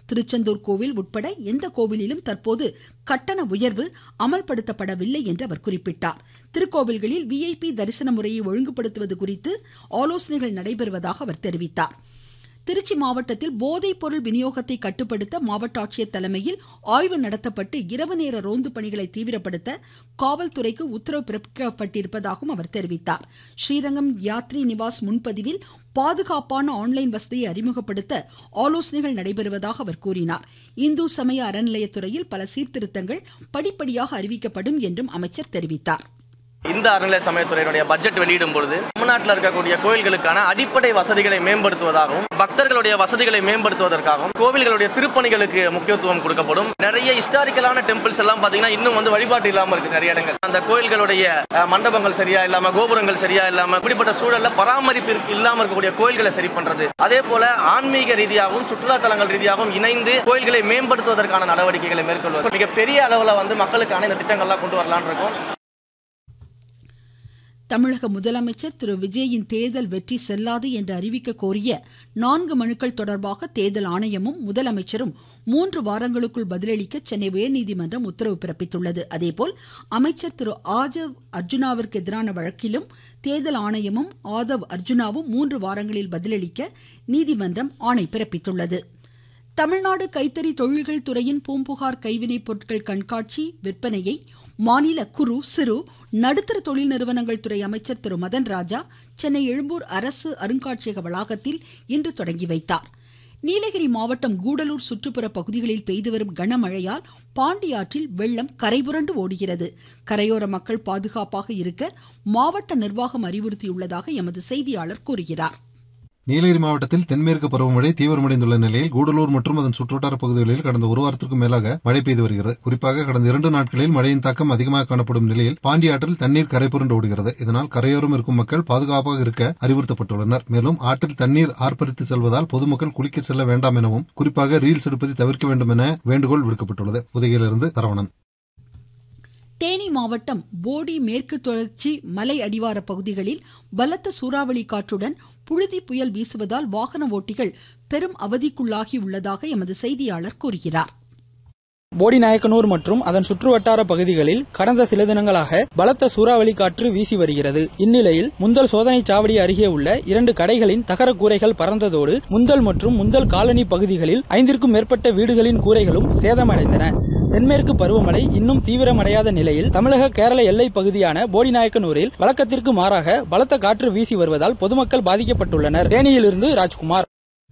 திருச்செந்தூர் கோவில் உட்பட எந்த கோவிலிலும் தற்போது கட்டண உயர்வு அமல்படுத்தப்படவில்லை என்று அவர் குறிப்பிட்டார் திருக்கோவில்களில் விஐபி தரிசன முறையை ஒழுங்குபடுத்துவது குறித்து ஆலோசனைகள் நடைபெறுவதாக அவர் தெரிவித்தார் திருச்சி மாவட்டத்தில் போதைப் பொருள் விநியோகத்தை கட்டுப்படுத்த மாவட்ட ஆட்சியர் தலைமையில் ஆய்வு நடத்தப்பட்டு இரவு நேர ரோந்து பணிகளை தீவிரப்படுத்த காவல்துறைக்கு உத்தரவு பிறப்பிக்கப்பட்டிருப்பதாகவும் அவர் தெரிவித்தார் ஸ்ரீரங்கம் யாத்ரி நிவாஸ் முன்பதிவில் பாதுகாப்பான ஆன்லைன் வசதியை அறிமுகப்படுத்த ஆலோசனைகள் நடைபெறுவதாக அவர் கூறினார் இந்து சமய அறநிலையத்துறையில் பல சீர்திருத்தங்கள் படிப்படியாக அறிவிக்கப்படும் என்றும் அமைச்சர் தெரிவித்தார் இந்த அறநிலை சமயத்துறையினுடைய பட்ஜெட் வெளியிடும் பொழுது தமிழ்நாட்டில் இருக்கக்கூடிய கோயில்களுக்கான அடிப்படை வசதிகளை மேம்படுத்துவதாகவும் பக்தர்களுடைய வசதிகளை மேம்படுத்துவதற்காகவும் கோவில்களுடைய திருப்பணிகளுக்கு முக்கியத்துவம் கொடுக்கப்படும் நிறைய ஹிஸ்டாரிக்கலான டெம்பிள்ஸ் எல்லாம் பாத்தீங்கன்னா இன்னும் வந்து வழிபாட்டு இல்லாம இருக்கு நிறைய இடங்கள் அந்த கோயில்களுடைய அஹ், மண்டபங்கள் சரியா இல்லாம கோபுரங்கள் சரியா இல்லாம இப்படிப்பட்ட சூழல்ல பராமரிப்பிற்கு இல்லாம இருக்கக்கூடிய கோயில்களை சரி பண்றது அதே போல ஆன்மீக ரீதியாகவும் சுற்றுலா தலங்கள் ரீதியாகவும் இணைந்து கோயில்களை மேம்படுத்துவதற்கான நடவடிக்கைகளை மேற்கொள்வது மிகப்பெரிய அளவுல வந்து மக்களுக்கான இந்த திட்டங்கள்லாம் கொண்டு வரலாம்னு இருக்கோம் தமிழக முதலமைச்சர் திரு விஜயின் தேர்தல் வெற்றி செல்லாது என்று அறிவிக்க கோரிய நான்கு மனுக்கள் தொடர்பாக தேர்தல் ஆணையமும் முதலமைச்சரும் மூன்று வாரங்களுக்குள் பதிலளிக்க சென்னை உயர்நீதிமன்றம் உத்தரவு பிறப்பித்துள்ளது அதேபோல் அமைச்சர் திரு ஆதவ் அர்ஜுனாவிற்கு எதிரான வழக்கிலும் தேர்தல் ஆணையமும் ஆதவ் அர்ஜுனாவும் மூன்று வாரங்களில் பதிலளிக்க நீதிமன்றம் ஆணை பிறப்பித்துள்ளது தமிழ்நாடு கைத்தறி தொழில்கள் துறையின் பூம்புகார் கைவினைப் பொருட்கள் கண்காட்சி விற்பனையை மாநில குறு சிறு நடுத்தர தொழில் நிறுவனங்கள் துறை அமைச்சர் திரு மதன் ராஜா சென்னை எழும்பூர் அரசு அருங்காட்சியக வளாகத்தில் இன்று தொடங்கி வைத்தார் நீலகிரி மாவட்டம் கூடலூர் சுற்றுப்புற பகுதிகளில் பெய்து வரும் கனமழையால் பாண்டியாற்றில் வெள்ளம் கரைபுரண்டு ஓடுகிறது கரையோர மக்கள் பாதுகாப்பாக இருக்க மாவட்ட நிர்வாகம் அறிவுறுத்தியுள்ளதாக எமது செய்தியாளர் கூறுகிறார் நீலகிரி மாவட்டத்தில் தென்மேற்கு பருவமழை தீவிரமடைந்துள்ள நிலையில் கூடலூர் மற்றும் அதன் சுற்றுவட்டார பகுதிகளில் கடந்த ஒரு வாரத்திற்கும் மேலாக மழை பெய்து வருகிறது குறிப்பாக கடந்த இரண்டு நாட்களில் மழையின் தாக்கம் அதிகமாக காணப்படும் நிலையில் பாண்டியாற்றில் தண்ணீர் கரைபுரண்டு ஓடுகிறது இதனால் கரையோரம் இருக்கும் மக்கள் பாதுகாப்பாக இருக்க அறிவுறுத்தப்பட்டுள்ளனர் மேலும் ஆற்றில் தண்ணீர் ஆர்ப்பரித்து செல்வதால் பொதுமக்கள் குளிக்க செல்ல வேண்டாம் எனவும் குறிப்பாக ரீல்ஸ் எடுப்பதை தவிர்க்க வேண்டும் என வேண்டுகோள் விடுக்கப்பட்டுள்ளது உதகையிலிருந்து சரவணன் தேனி மாவட்டம் போடி மேற்கு தொடர்ச்சி மலை அடிவார பகுதிகளில் பலத்த சூறாவளி காற்றுடன் புழுதி புயல் வீசுவதால் வாகன ஓட்டிகள் பெரும் அவதிக்குள்ளாகி உள்ளதாக எமது செய்தியாளர் கூறுகிறார் போடிநாயக்கனூர் மற்றும் அதன் சுற்றுவட்டார பகுதிகளில் கடந்த சில தினங்களாக பலத்த சூறாவளி காற்று வீசி வருகிறது இந்நிலையில் முந்தல் சோதனை சாவடி அருகே உள்ள இரண்டு கடைகளின் தகர கூரைகள் பறந்ததோடு முந்தல் மற்றும் முந்தல் காலனி பகுதிகளில் ஐந்திற்கும் மேற்பட்ட வீடுகளின் கூரைகளும் சேதமடைந்தன தென்மேற்கு பருவமழை இன்னும் தீவிரமடையாத நிலையில் தமிழக கேரள எல்லை பகுதியான போடிநாயக்கனூரில் வழக்கத்திற்கு மாறாக பலத்த காற்று வீசி வருவதால் பொதுமக்கள் பாதிக்கப்பட்டுள்ளனர் தேனியிலிருந்து ராஜ்குமார்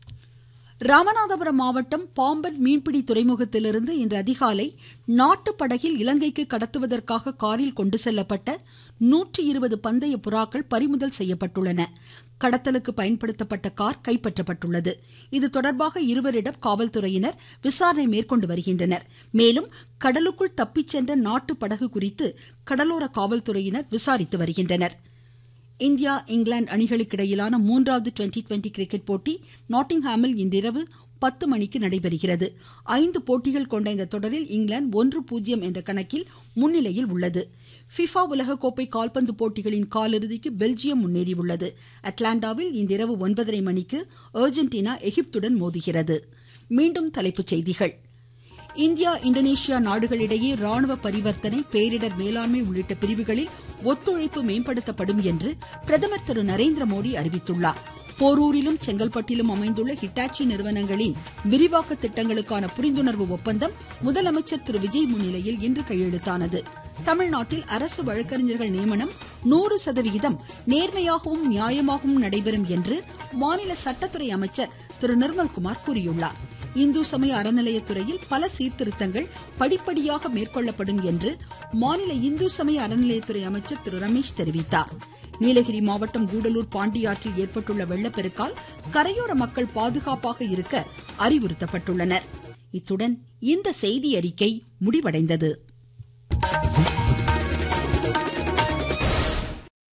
ராமநாதபுரம் மாவட்டம் பாம்பன் மீன்பிடி துறைமுகத்திலிருந்து இன்று அதிகாலை நாட்டு படகில் இலங்கைக்கு கடத்துவதற்காக காரில் கொண்டு செல்லப்பட்ட நூற்றி இருபது பந்தய புறாக்கள் பறிமுதல் செய்யப்பட்டுள்ளன கடத்தலுக்கு பயன்படுத்தப்பட்ட கார் கைப்பற்றப்பட்டுள்ளது இது தொடர்பாக இருவரிடம் காவல்துறையினர் விசாரணை மேற்கொண்டு வருகின்றனர் மேலும் கடலுக்குள் தப்பிச் சென்ற நாட்டு படகு குறித்து கடலோர காவல்துறையினர் விசாரித்து வருகின்றனர் இந்தியா இங்கிலாந்து அணிகளுக்கு இடையிலான மூன்றாவது டுவெண்டி டுவெண்டி கிரிக்கெட் போட்டி நாட்டிங்ஹாமில் இன்றிரவு பத்து மணிக்கு நடைபெறுகிறது ஐந்து போட்டிகள் கொண்ட இந்த தொடரில் இங்கிலாந்து ஒன்று பூஜ்ஜியம் என்ற கணக்கில் முன்னிலையில் உள்ளது ஃபிஃபா உலகக்கோப்பை கால்பந்து போட்டிகளின் காலிறுதிக்கு பெல்ஜியம் முன்னேறியுள்ளது அட்லாண்டாவில் இன்றிரவு ஒன்பதரை மணிக்கு அர்ஜென்டினா எகிப்துடன் மோதுகிறது மீண்டும் தலைப்புச் செய்திகள் இந்தியா இந்தோனேஷியா நாடுகளிடையே ராணுவ பரிவர்த்தனை பேரிடர் மேலாண்மை உள்ளிட்ட பிரிவுகளில் ஒத்துழைப்பு மேம்படுத்தப்படும் என்று பிரதமர் திரு நரேந்திர மோடி அறிவித்துள்ளார் போரூரிலும் செங்கல்பட்டிலும் அமைந்துள்ள ஹிட்டாச்சி நிறுவனங்களின் விரிவாக்க திட்டங்களுக்கான புரிந்துணர்வு ஒப்பந்தம் முதலமைச்சர் திரு விஜய் முன்னிலையில் இன்று கையெழுத்தானது தமிழ்நாட்டில் அரசு வழக்கறிஞர்கள் நியமனம் நூறு சதவிகிதம் நேர்மையாகவும் நியாயமாகவும் நடைபெறும் என்று மாநில சட்டத்துறை அமைச்சர் திரு நிர்மல்குமார் கூறியுள்ளார் இந்து சமய அறநிலையத்துறையில் பல சீர்திருத்தங்கள் படிப்படியாக மேற்கொள்ளப்படும் என்று மாநில இந்து சமய அறநிலையத்துறை அமைச்சர் திரு ரமேஷ் தெரிவித்தார் நீலகிரி மாவட்டம் கூடலூர் பாண்டியாற்றில் ஏற்பட்டுள்ள வெள்ளப்பெருக்கால் கரையோர மக்கள் பாதுகாப்பாக இருக்க அறிவுறுத்தப்பட்டுள்ளனர் இத்துடன் இந்த செய்தி அறிக்கை முடிவடைந்தது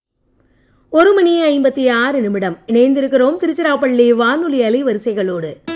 ஒரு மணி ஐம்பத்தி ஆறு நிமிடம் இணைந்திருக்கிறோம் திருச்சிராப்பள்ளி வானொலி அலைவரிசைகளோடு